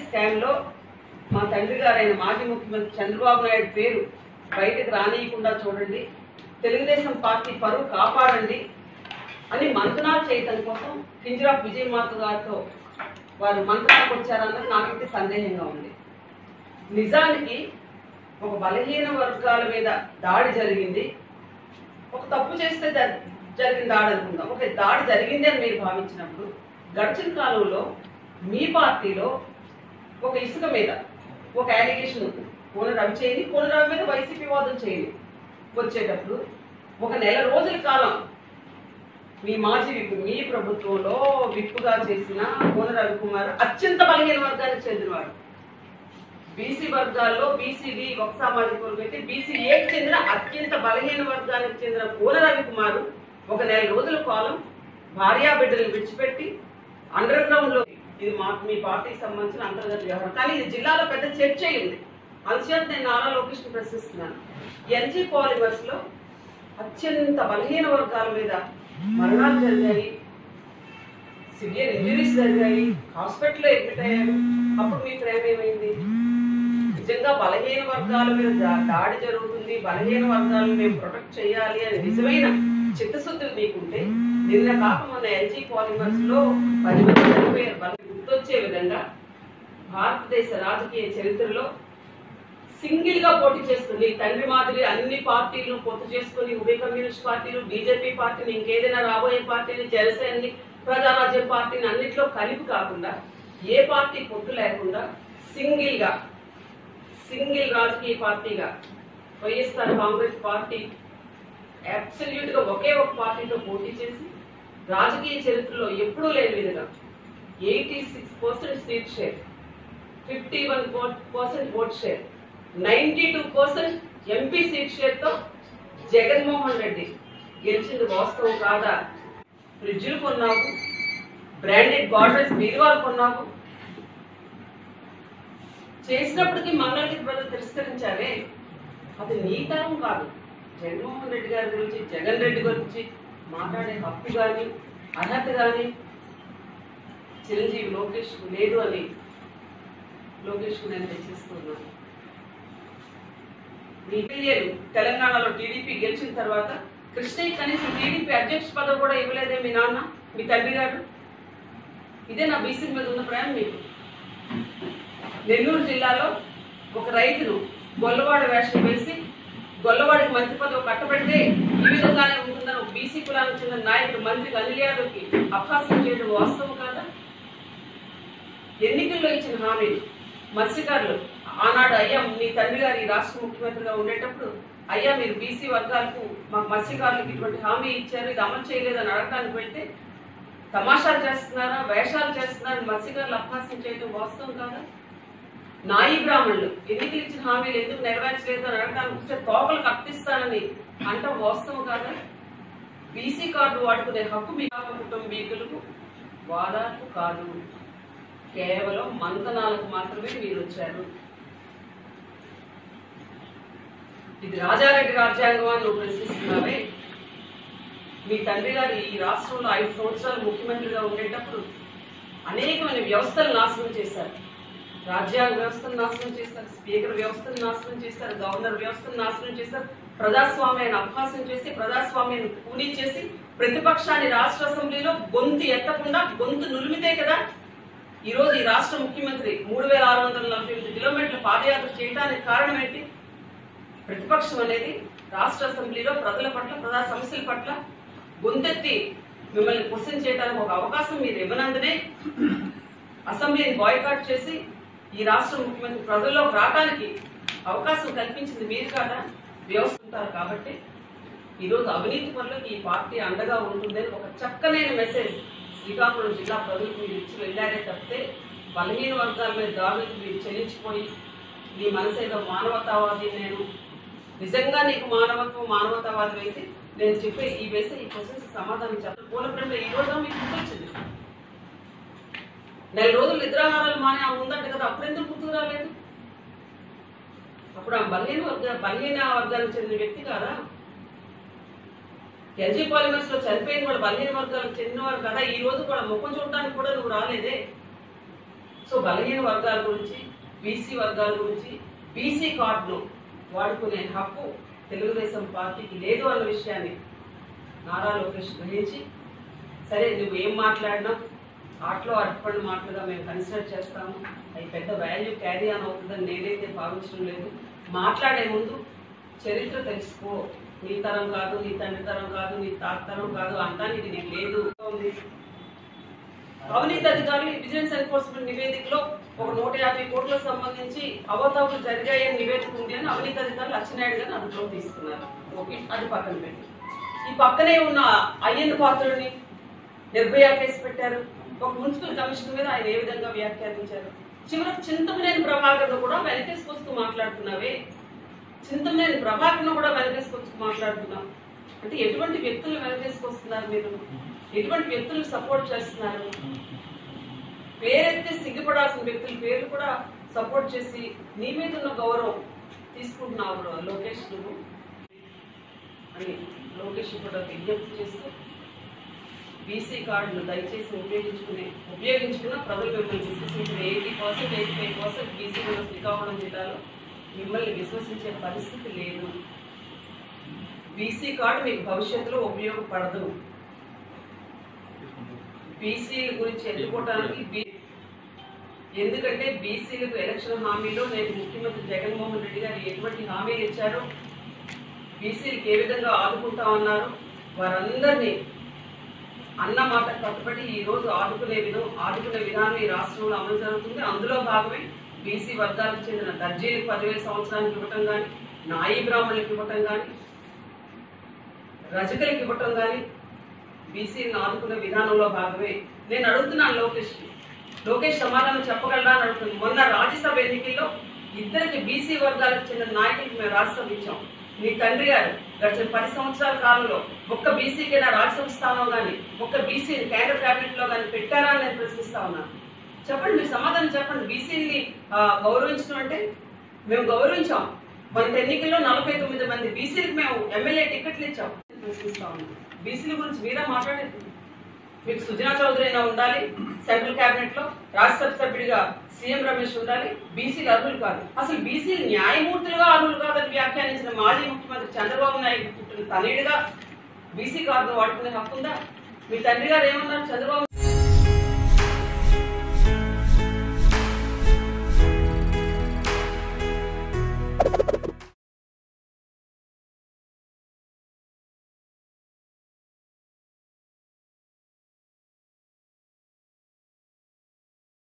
scam లో మా తండ్రి గారైన మాజీ ముఖ్యమంత్రి చంద్రబాబు నాయుడు పేరు బయటకు రానియకుండా చూడండి తెలుగుదేశం పార్టీ పరువు కాపాడండి అని మంతనాలు చేయటం కోసం కింజరాఫ్ విజయమాత గారితో వారు మంత్రాలకు వచ్చారన్నది నాకైతే సందేహంగా ఉంది నిజానికి ఒక బలహీన వర్గాల మీద దాడి జరిగింది ఒక తప్పు చేస్తే జ- జరిగిన దాడి అనుకుందాం ఒక దాడి జరిగింది అని మీరు భావించినప్పుడు గడిచిన కాలంలో మీ పార్టీలో ఒక ఇసుక మీద ఒక అలిగేషన్ ఉంది కోన రవి చేయని కోన రవి మీద వైసీపీ వాదం చేయని వచ్చేటప్పుడు ఒక నెల రోజుల కాలం మీ మాజీ విప్ మీ ప్రభుత్వంలో విప్పుగా చేసిన కోన రవికుమార్ అత్యంత బలహీన వర్గానికి చెందినవాడు బీసీ వర్గాల్లో బీసీడి ఒక సామాజిక వర్గం అయితే బీసీ ఏకి చెందిన అత్యంత బలహీన వర్గానికి చెందిన కోన రవికుమార్ ఒక నెల రోజుల కాలం భార్యా బిడ్డలను విడిచిపెట్టి అండర్ గ్రౌండ్ లో ఇది మా మీ పార్టీకి సంబంధించిన అంతర్గత వ్యవహారం కానీ ఇది జిల్లాలో పెద్ద చర్చ అయింది అందుచేత నేను నారా లోకేష్ ప్రశ్నిస్తున్నాను ఎన్జీ పాలిమర్స్ లో అత్యంత బలహీన వర్గాల మీద మరణాలు జరిగాయి సివియర్ ఇంజరీస్ జరిగాయి హాస్పిటల్లో అడ్మిట్ అయ్యారు అప్పుడు మీ ప్రేమ ఏమైంది నిజంగా బలహీన వర్గాల మీద దా- దాడి జరుగుతుంది బలహీన వర్గాలను మేము ప్రొటెక్ట్ చేయాలి అని నిజమైన చిత్తశుద్ధి మీకుంటే నిన్న కాక మొన్న ఎల్జీ పాలిమర్స్ లో పది మంది చనిపోయారు వాళ్ళకి గుర్తొచ్చే విధంగా భారతదేశ రాజకీయ చరిత్రలో సింగిల్ గా పోటీ చేస్తుంది తండ్రి మాదిరి అన్ని పార్టీలు పొత్తు చేసుకుని ఉభయ కమ్యూనిస్ట్ పార్టీలు బీజేపీ పార్టీని ఇంకేదైనా రాబోయే పార్టీని జనసేనని ప్రజారాజ్యం పార్టీని అన్నిట్లో కలిపి కాకుండా ఏ పార్టీ పొత్తు లేకుండా సింగిల్ గా సింగిల్ రాజకీయ పార్టీగా వైఎస్ఆర్ కాంగ్రెస్ పార్టీ అబ్సల్యూట్ గా ఒకే ఒక పార్టీతో పోటీ చేసి రాజకీయ చరిత్రలో ఎప్పుడూ లేని విధంగా eighty six percent seat share fifty one percent vote share ninety two percent MP seat share తో జగన్మోహన్ రెడ్డి గెలిచింది వాస్తవం కాదా ఫ్రిడ్జ్లు కొన్నావు బ్రాండెడ్ బార్డర్స్ బీరువాలు కొన్నావు చేసినప్పటికీ మంగళగిరి ప్రజలు తిరస్కరించారే అది నీ తరం కాదు జగన్మోహన్ రెడ్డి గారి గురించి జగన్ రెడ్డి గురించి మాట్లాడే హక్కు కానీ అర్హత కానీ చిరంజీవి లోకేష్ లేదు అని లోకేష్ నేను హెచ్చరిస్తున్నాను మీ ఎమ్మెల్యేలు తెలంగాణలో టీడీపీ గెలిచిన తర్వాత కృష్ణయ్య కనీసం టీడీపీ అధ్యక్ష పదవి కూడా ఇవ్వలేదే మీ నాన్న మీ తండ్రి గారు ఇదే నా బీసీ మీద ఉన్న ప్రేమ మీకు నెల్లూరు జిల్లాలో ఒక రైతును గొల్లవాడ వేషం వేసి గొల్లవాడికి మంత్రి పదవి కట్టబెడితే ఈ విధంగానే ఉంటుందని ఒక బీసీ కులానికి చెందిన నాయకుడు మంత్రి అనిల్ యాదవ్కి అభ్యాసం చేయడం వాస్తవం కాదా ఎన్నికల్లో ఇచ్చిన హామీలు మత్స్యకారులు ఆనాడు అయ్యా మీ తండ్రి గారు ఈ రాష్ట్ర ముఖ్యమంత్రిగా ఉండేటప్పుడు అయ్యా మీరు బీసీ వర్గాలకు మా మత్స్యకారులకు ఇటువంటి హామీ ఇచ్చారు ఇది అమలు చేయలేదని అడగడానికి వెళ్తే తమాషాలు చేస్తున్నారా వేషాలు చేస్తున్నారా మత్స్యకారులు అభ్యాసం చేయడం వాస్తవం కాదా నాయి బ్రాహ్మణులు ఎన్నికలు ఇచ్చిన హామీలు ఎందుకు నెరవేర్చలేదు అని అడగడానికి వస్తే తోకలు కప్పిస్తానని అంటాం వాస్తవం కాదా బీసీ కార్డు వాడుకునే హక్కు మీ కుటుంబీకులకు వాదాలకు కాదు కేవలం మంతనాలకు మాత్రమే మీరు వచ్చారు ఇది రాజారెడ్డి రాజ్యాంగం అని నువ్వు ప్రశ్నిస్తున్నావే మీ తండ్రి గారు ఈ రాష్ట్రంలో ఐదు సంవత్సరాలు ముఖ్యమంత్రిగా ఉండేటప్పుడు అనేకమైన వ్యవస్థలు నాశనం చేశారు రాజ్యాంగ వ్యవస్థను నాశనం చేశారు స్పీకర్ వ్యవస్థను నాశనం చేశారు గవర్నర్ వ్యవస్థను నాశనం చేశారు ప్రజాస్వామ్యాన్ని అభ్యాసం చేసి ప్రజాస్వామ్యాన్ని కూలీ చేసి ప్రతిపక్షాన్ని రాష్ట్ర అసెంబ్లీలో గొంతు ఎత్తకుండా గొంతు నులిమితే కదా ఈ రోజు ఈ రాష్ట్ర ముఖ్యమంత్రి మూడు వేల ఆరు వందల నలభై ఎనిమిది కిలోమీటర్ల పాదయాత్ర చేయడానికి కారణం ఏంటి ప్రతిపక్షం అనేది రాష్ట్ర అసెంబ్లీలో ప్రజల పట్ల ప్రజా సమస్యల పట్ల గొంతెత్తి మిమ్మల్ని క్వశ్చన్ చేయడానికి ఒక అవకాశం మీరు ఇవ్వనందునే అసెంబ్లీని బాయ్కాట్ చేసి ఈ రాష్ట్ర ముఖ్యమంత్రి ప్రజల్లోకి రావడానికి అవకాశం కల్పించింది మీరు కాదా వ్యవస్థ ఉంటారు కాబట్టి ఈరోజు అవినీతి పనులకు ఈ పార్టీ అండగా ఉంటుందని ఒక చక్కనైన మెసేజ్ శ్రీకాకుళం జిల్లా ప్రజలకు మీరు ఇచ్చి వెళ్ళారే తప్పితే బలహీన వర్గాల మీద దాడులకు మీరు చెల్లించిపోయి నీ మనసేదో మానవతావాది నేను నిజంగా నీకు మానవత్వం మానవతావాదం అయితే నేను చెప్పే ఈ వేసే ఈ క్వశ్చన్స్ సమాధానం చెప్పాలి పూల ప్రేమ ఈ రోజు మీకు గుర్తొచ్చింది నెల రోజులు నిద్రాహారాలు మానే ఆ ఉందంట కదా అప్పుడు ఎందుకు గుర్తుకు రాలేదు అప్పుడు ఆ బలహీన వర్గ బలహీన వర్గానికి చెందిన వ్యక్తి కాదా ఎల్జీ పాలిమర్స్ లో చనిపోయిన వాళ్ళు బలహీన వర్గాలకు చెందినవారు కదా ఈ రోజు కూడా ముఖం చూడడానికి కూడా నువ్వు రాలేదే సో బలహీన వర్గాల గురించి బీసీ వర్గాల గురించి బీసీ కార్డును వాడుకునే హక్కు తెలుగుదేశం పార్టీకి లేదు అన్న విషయాన్ని నారా లోకేష్ గ్రహించి సరే నువ్వు ఏం మాట్లాడినా ఆటలో అర్పణ మాటలుగా మేము కన్సిడర్ చేస్తాము అవి పెద్ద వాల్యూ క్యారీ ఆన్ అవుతుందని నేనైతే భావించడం లేదు మాట్లాడే ముందు చరిత్ర తెలుసుకో నీ తరం కాదు నీ తండ్రి తరం కాదు నీ తాత తరం కాదు అంతానికి నీకు లేదు ఉంది అవినీతి అధికారులు విజిలెన్స్ ఎన్ఫోర్స్మెంట్ నివేదికలో ఒక నూట యాభై కోట్లకు సంబంధించి అవతాపులు జరిగాయని నివేదిక ఉంది అని అవినీతి అధికారులు అచ్చెన్నాయుడు గారిని అదుపులో తీసుకున్నారు ఓకే అది పక్కన పెట్టి ఈ పక్కనే ఉన్న అయ్యన్న పాత్రుడిని నిర్భయ కేసు పెట్టారు ఒక మున్సిపల్ కమిషన్ మీద ఆయన ఏ విధంగా వ్యాఖ్యానించారు చివరికి చింతమనేని ప్రభాకర్ను కూడా వెనకేసుకొస్తూ మాట్లాడుతున్నావే చింతమనేని ప్రభాకర్ను కూడా వెనకేసుకొస్తూ మాట్లాడుతున్నాం అంటే ఎటువంటి వ్యక్తులు వెనకేసుకొస్తున్నారు మీరు ఎటువంటి వ్యక్తులు సపోర్ట్ చేస్తున్నారు పేరెత్తే సిగ్గుపడాల్సిన వ్యక్తుల పేర్లు కూడా సపోర్ట్ చేసి నీ మీద ఉన్న గౌరవం తీసుకుంటున్నావు లోకేష్ నువ్వు అని లోకేష్ కూడా విజ్ఞప్తి చేస్తూ బీసీ కార్డును దయచేసి ఉపయోగించుకునే ఉపయోగించుకున్న ప్రజలు మిమ్మల్ని విశ్వసించిన eighty percent eighty five percent BC Srikakulam జిల్లాలో మిమ్మల్ని విశ్వసించే పరిస్థితి లేదు బీసీ కార్డు మీకు భవిష్యత్తులో ఉపయోగపడదు బీసీ గురించి ఎన్నుకోవడానికి బీ ఎందుకంటే బీసీలకు ఎలక్షన్ హామీలో నేను ముఖ్యమంత్రి జగన్మోహన్ రెడ్డి గారు ఎటువంటి హామీలు ఇచ్చారో బీసీలకు ఏ విధంగా ఆదుకుంటామన్నారు వారందరినీ అన్న మాట కట్టుబడి ఈ రోజు ఆదుకునే విధం ఆదుకునే విధానం ఈ రాష్ట్రంలో అమలు జరుగుతుంది అందులో భాగమే బీసీ వర్గాలకు చెందిన దర్జీలకు పదివేల సంవత్సరానికి ఇవ్వటం కానీ నాయి బ్రాహ్మణులకు ఇవ్వటం కానీ రజకులకు ఇవ్వటం కానీ బీసీని ఆదుకునే విధానంలో భాగమే నేను అడుగుతున్నాను లోకేష్ లోకేష్ సమాధానం చెప్పగలరా అని అడుగుతున్నాను మొన్న రాజ్యసభ ఎన్నికల్లో ఇద్దరికి బీసీ వర్గాలకు చెందిన నాయకులకు మేము రాజ్యసభ ఇచ్చాం మీ తండ్రి గారు గడిచిన పది సంవత్సరాల కాలంలో ఒక్క బీసీకి నా రాజ్యసభ స్థానం కానీ ఒక్క బీసీ కేంద్ర కేబినెట్ లో కానీ పెట్టారా అని నేను ప్రశ్నిస్తా ఉన్నాను చెప్పండి మీరు సమాధానం చెప్పండి బీసీని గౌరవించడం అంటే మేము గౌరవించాం మన ఎన్నికల్లో నలభై తొమ్మిది మంది బీసీలకు మేము ఎమ్మెల్యే టికెట్లు ఇచ్చాం ప్రశ్నిస్తా ఉన్నాం బీసీల గురించి మీరే మాట్లాడేది మీకు సుజనా చౌదరి అయినా ఉండాలి సెంట్రల్ కేబినెట్ లో రాజ్యసభ సభ్యుడిగా సీఎం రమేష్ ఉండాలి బీసీలు అర్హులు కాదు అసలు బీసీలు న్యాయమూర్తులుగా అర్హులు కాదని వ్యాఖ్యానించిన మాజీ ముఖ్యమంత్రి చంద్రబాబు నాయుడు పుట్టిన తనయుడిగా బీసీ కార్డు వాడుకునే హక్కు ఉందా మీ తండ్రి గారు ఏమన్నారు చంద్రబాబు